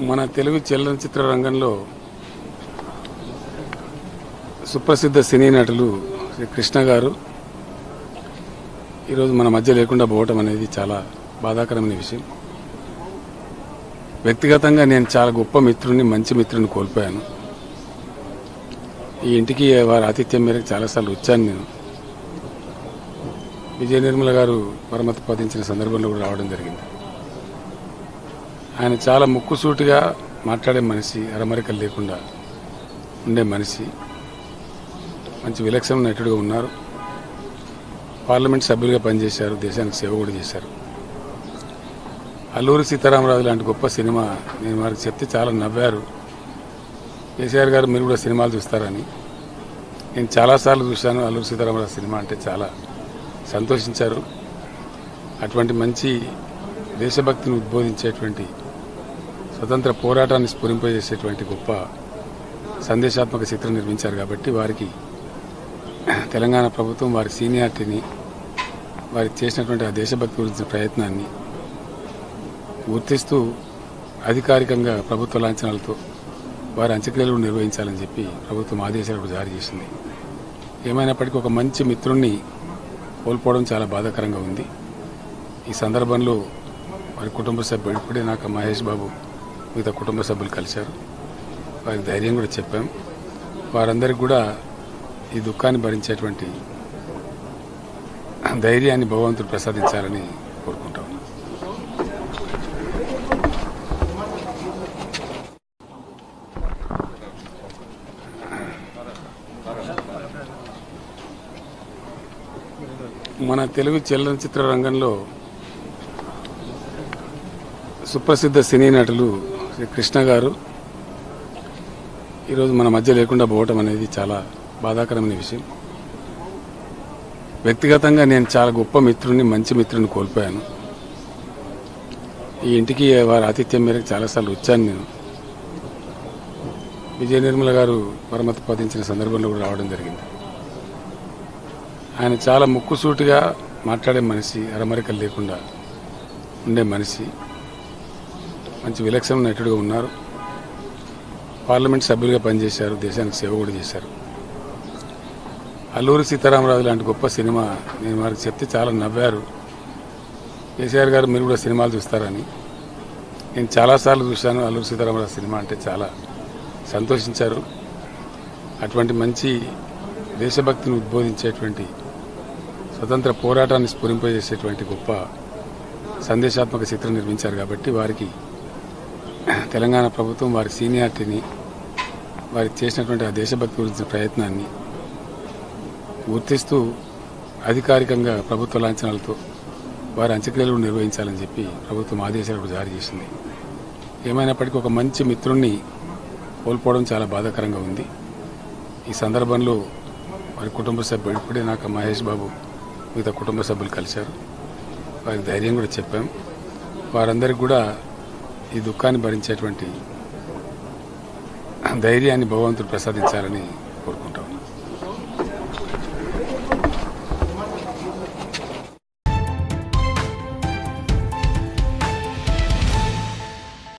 మన తెలుగు చలనచిత్ర రంగంలో సుప్రసిద్ధ సినీ నటులు శ్రీ కృష్ణ గారు ఈరోజు మన మధ్య లేకుండా పోవటం అనేది చాలా బాధాకరమైన విషయం వ్యక్తిగతంగా నేను చాలా గొప్ప మిత్రుడిని మంచి మిత్రుని కోల్పోయాను ఈ ఇంటికి వారి ఆతిథ్యం మేరకు చాలాసార్లు వచ్చాను నేను విజయ నిర్మల గారు పరమతి పదించిన సందర్భంలో కూడా రావడం జరిగింది ఆయన చాలా ముక్కుసూటిగా మాట్లాడే మనిషి అరమరికలు లేకుండా ఉండే మనిషి మంచి విలక్షణ నటుడుగా ఉన్నారు పార్లమెంట్ సభ్యులుగా పనిచేశారు దేశానికి సేవ కూడా చేశారు అల్లూరి సీతారామరాజు లాంటి గొప్ప సినిమా నేను వారికి చెప్తే చాలా నవ్వారు కేసీఆర్ గారు మీరు కూడా సినిమాలు చూస్తారని నేను చాలాసార్లు చూశాను అల్లూరి సీతారామరాజు సినిమా అంటే చాలా సంతోషించారు అటువంటి మంచి దేశభక్తిని ఉద్బోధించేటువంటి స్వతంత్ర పోరాటాన్ని స్ఫురింపజేసేటువంటి గొప్ప సందేశాత్మక చిత్రం నిర్మించారు కాబట్టి వారికి తెలంగాణ ప్రభుత్వం వారి సీనియారిటీని వారి చేసినటువంటి ఆ దేశభక్తి గురించిన ప్రయత్నాన్ని గుర్తిస్తూ అధికారికంగా ప్రభుత్వ లాంఛనాలతో వారి అంత్యక్రియలు నిర్వహించాలని చెప్పి ప్రభుత్వం ఆదేశాలు కూడా జారీ చేసింది ఏమైనప్పటికీ ఒక మంచి మిత్రుణ్ణి కోల్పోవడం చాలా బాధాకరంగా ఉంది ఈ సందర్భంలో వారి కుటుంబ సభ్యులు ఇప్పుడే నాకు మహేష్ బాబు మిగతా కుటుంబ సభ్యులు కలిశారు వారికి ధైర్యం కూడా చెప్పాం వారందరికీ కూడా ఈ దుఃఖాన్ని భరించేటువంటి ధైర్యాన్ని భగవంతుడు ప్రసాదించాలని కోరుకుంటా ఉన్నాను మన తెలుగు చలనచిత్ర రంగంలో సుప్రసిద్ధ సినీ నటులు శ్రీ కృష్ణ గారు ఈరోజు మన మధ్య లేకుండా పోవటం అనేది చాలా బాధాకరమైన విషయం వ్యక్తిగతంగా నేను చాలా గొప్ప మిత్రుడిని మంచి మిత్రుని కోల్పోయాను ఈ ఇంటికి వారి ఆతిథ్యం మేరకు చాలాసార్లు వచ్చాను నేను విజయ నిర్మల గారు పరమతి పదించిన సందర్భంలో కూడా రావడం జరిగింది ఆయన చాలా ముక్కుసూటిగా మాట్లాడే మనిషి అరమరికలు లేకుండా ఉండే మనిషి మంచి విలక్షణ నటుడుగా ఉన్నారు పార్లమెంట్ సభ్యులుగా పనిచేశారు దేశానికి సేవ కూడా చేశారు అల్లూరి సీతారామరాజు లాంటి గొప్ప సినిమా నేను వారికి చెప్తే చాలా నవ్వారు కేసీఆర్ గారు మీరు కూడా సినిమాలు చూస్తారని నేను చాలాసార్లు చూశాను అల్లూరి సీతారామరాజు సినిమా అంటే చాలా సంతోషించారు అటువంటి మంచి దేశభక్తిని ఉద్బోధించేటువంటి స్వతంత్ర పోరాటాన్ని స్ఫురింపజేసేటువంటి గొప్ప సందేశాత్మక చిత్రం నిర్మించారు కాబట్టి వారికి తెలంగాణ ప్రభుత్వం వారి సీనియారిటీని వారి చేసినటువంటి ఆ దేశభక్తి గురించిన ప్రయత్నాన్ని గుర్తిస్తూ అధికారికంగా ప్రభుత్వ లాంఛనాలతో వారి అంత్యక్రియలు నిర్వహించాలని చెప్పి ప్రభుత్వం ఆదేశాలు కూడా జారీ చేసింది ఏమైనప్పటికీ ఒక మంచి మిత్రుణ్ణి కోల్పోవడం చాలా బాధాకరంగా ఉంది ఈ సందర్భంలో వారి కుటుంబ సభ్యులు ఇప్పుడే నాకు మహేష్ బాబు మిగతా కుటుంబ సభ్యులు కలిశారు వారికి ధైర్యం కూడా చెప్పాం వారందరికీ కూడా ఈ దుఃఖాన్ని భరించేటువంటి ధైర్యాన్ని భగవంతుడు ప్రసాదించాలని